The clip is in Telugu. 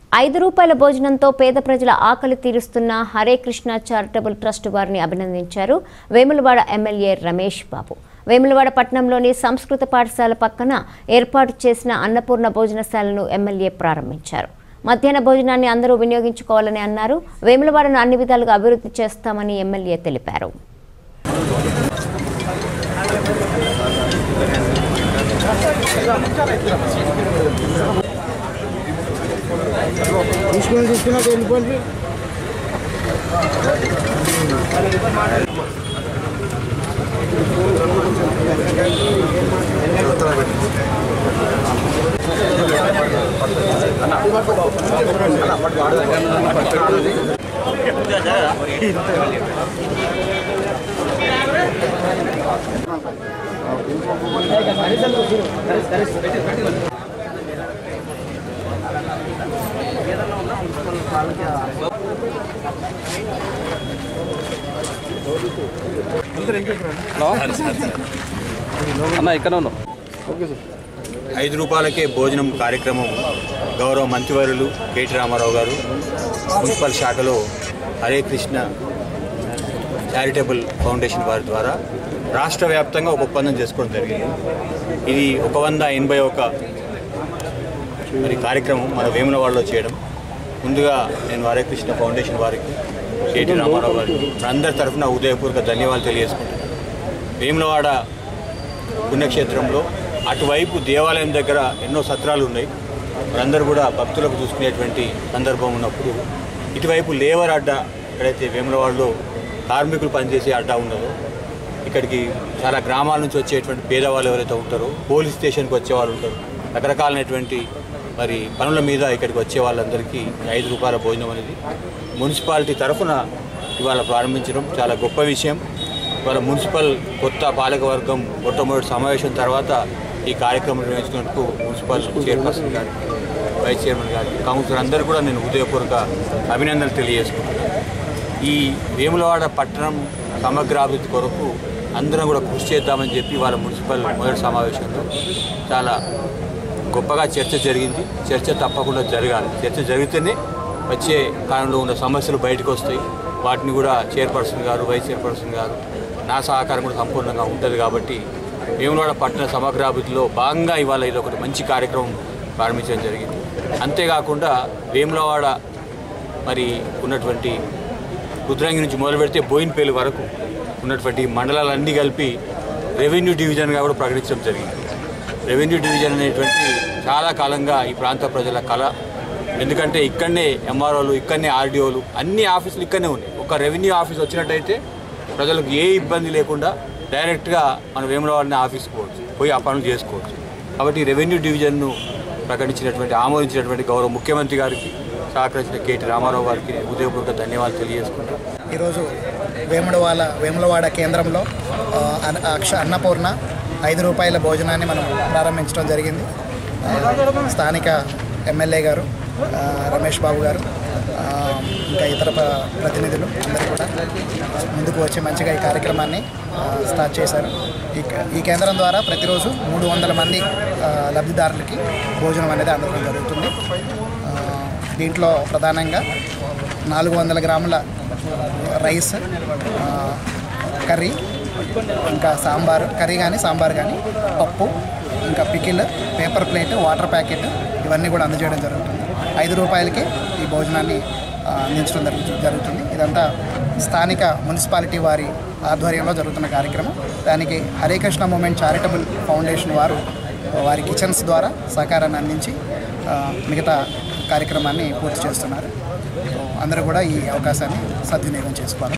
ఐదు రూపాయల భోజనంతో పేద ప్రజల ఆకలి తీరుస్తున్న హరే కృష్ణ చారిటబుల్ ట్రస్ట్ వారిని అభినందించారు వేములవాడ ఎమ్మెల్యే రమేష్ బాబు వేములవాడ పట్టణంలోని సంస్కృత పాఠశాల పక్కన ఏర్పాటు చేసిన అన్నపూర్ణ భోజనశాలను ఎమ్మెల్యే ప్రారంభించారు మధ్యాహ్న భోజనాన్ని అందరూ వినియోగించుకోవాలని అన్నారు వేములవాడను అన్ని విధాలుగా అభివృద్ధి చేస్తామని ఎమ్మెల్యే తెలిపారు తీసుకొని తీసుకున్నాక వెళ్ళిపోండి అన్న ఇక్కడ ఉన్నాం ఐదు రూపాయలకే భోజనం కార్యక్రమం గౌరవ మంత్రివర్యులు కేటీ రామారావు గారు మున్సిపల్ శాఖలో హరే కృష్ణ చారిటబుల్ ఫౌండేషన్ వారి ద్వారా రాష్ట్ర వ్యాప్తంగా ఒక ఒప్పందం చేసుకోవడం జరిగింది ఇది ఒక వంద ఎనభై ఒక మరి కార్యక్రమం మన వేములవాడలో చేయడం ముందుగా నేను హరే కృష్ణ ఫౌండేషన్ వారికి కేటీ రామారావు గారికి అందరి తరఫున ఉదయపూర్వక ధన్యవాదాలు తెలియజేసుకుంటున్నాను వేములవాడ పుణ్యక్షేత్రంలో అటువైపు దేవాలయం దగ్గర ఎన్నో సత్రాలు ఉన్నాయి వారందరూ కూడా భక్తులకు చూసుకునేటువంటి సందర్భం ఉన్నప్పుడు ఇటువైపు లేబర్ అడ్డా ఎక్కడైతే వేములవాడలో కార్మికులు పనిచేసే అడ్డా ఉన్నదో ఇక్కడికి చాలా గ్రామాల నుంచి వచ్చేటువంటి పేదవాళ్ళు ఎవరైతే ఉంటారో పోలీస్ స్టేషన్కి వచ్చే వాళ్ళు ఉంటారు రకరకాలైనటువంటి మరి పనుల మీద ఇక్కడికి వచ్చే వాళ్ళందరికీ ఐదు రూపాయల భోజనం అనేది మున్సిపాలిటీ తరఫున ఇవాళ ప్రారంభించడం చాలా గొప్ప విషయం ఇవాళ మున్సిపల్ కొత్త పాలకవర్గం మొట్టమొదటి సమావేశం తర్వాత ఈ కార్యక్రమం నిర్వహించినందుకు మున్సిపల్ చైర్పర్సన్ గారికి వైస్ చైర్మన్ గారికి కౌన్సిలర్ అందరూ కూడా నేను ఉదయపూర్వక అభినందనలు తెలియజేసుకుంటున్నాను ఈ వేములవాడ పట్టణం సమగ్రాభివృద్ధి కొరకు అందరం కూడా కృషి చేద్దామని చెప్పి వాళ్ళ మున్సిపల్ మొదటి సమావేశంలో చాలా గొప్పగా చర్చ జరిగింది చర్చ తప్పకుండా జరగాలి చర్చ జరిగితేనే వచ్చే కాలంలో ఉన్న సమస్యలు బయటకు వస్తాయి వాటిని కూడా చైర్పర్సన్ గారు వైస్ చైర్పర్సన్ గారు నా సహకారం కూడా సంపూర్ణంగా ఉంటుంది కాబట్టి వేములవాడ పట్టణ సమగ్రాభివృద్ధిలో భాగంగా ఇవాళ ఇది ఒకటి మంచి కార్యక్రమం ప్రారంభించడం జరిగింది అంతేకాకుండా వేములవాడ మరి ఉన్నటువంటి రుద్రంగి నుంచి మొదలు పెడితే బోయిన్పల్లి వరకు ఉన్నటువంటి మండలాలన్నీ కలిపి రెవెన్యూ డివిజన్గా కూడా ప్రకటించడం జరిగింది రెవెన్యూ డివిజన్ అనేటువంటి చాలా కాలంగా ఈ ప్రాంత ప్రజల కళ ఎందుకంటే ఇక్కడనే ఎంఆర్ఓలు ఇక్కడనే ఆర్డీఓలు అన్ని ఆఫీసులు ఇక్కడనే ఉన్నాయి ఒక రెవెన్యూ ఆఫీస్ వచ్చినట్టయితే ప్రజలకు ఏ ఇబ్బంది లేకుండా డైరెక్ట్గా మన వేములవాడిని ఆఫీస్కి పోవచ్చు పోయి ఆ పనులు చేసుకోవచ్చు కాబట్టి ఈ రెవెన్యూ డివిజన్ను ప్రకటించినటువంటి ఆమోదించినటువంటి గౌరవ ముఖ్యమంత్రి గారికి సహకరించిన కేటీ రామారావు గారికి ఉదయపూర్వక ధన్యవాదాలు తెలియజేసుకుంటాం ఈరోజు వేములవాడ వేములవాడ కేంద్రంలో ఆ, అన్న- అక్ష అన్నపూర్ణ ఐదు రూపాయల భోజనాన్ని మనం ప్రారంభించడం జరిగింది ఆ, స్థానిక ఎమ్మెల్యే గారు ఆ, రమేష్ బాబు గారు ఆ, ఇంకా ఇతర ప్ర- ప్రతినిధులు అందరూ కూడా ముందుకు వచ్చి మంచిగా ఈ కార్యక్రమాన్ని ఆ, స్టార్ట్ చేశారు ఈ క- ఈ కేంద్రం ద్వారా ప్రతిరోజు మూడు వందల మంది ఆ, లబ్ధిదారులకి భోజనం అనేది అందడం జరుగుతుంది ఆ, దీంట్లో ప్రధానంగా నాలుగు వందల గ్రాముల రైస్ ఆ, కర్రీ ఇంకా సాంబారు కర్రీ కానీ సాంబార్ కానీ పప్పు ఇంకా pickle paper plate water packet ఇవన్నీ కూడా అందజేయడం జరుగుతుంది ఐదు రూపాయలకి ఈ భోజనాన్ని ఆ, అందించడం జరుగు జరుగుతుంది ఇదంతా స్థానిక మున్సిపాలిటీ వారి ఆధ్వర్యంలో జరుగుతున్న కార్యక్రమం దానికి Hare Krishna movement charitable foundation వారు వారి కిచెన్స్ ద్వారా సహకారాన్ని అందించి ఆ, మిగతా కార్యక్రమాన్ని పూర్తి చేస్తున్నారు సో అందరూ కూడా ఈ అవకాశాన్ని సద్వినియోగం చేసుకోవాలి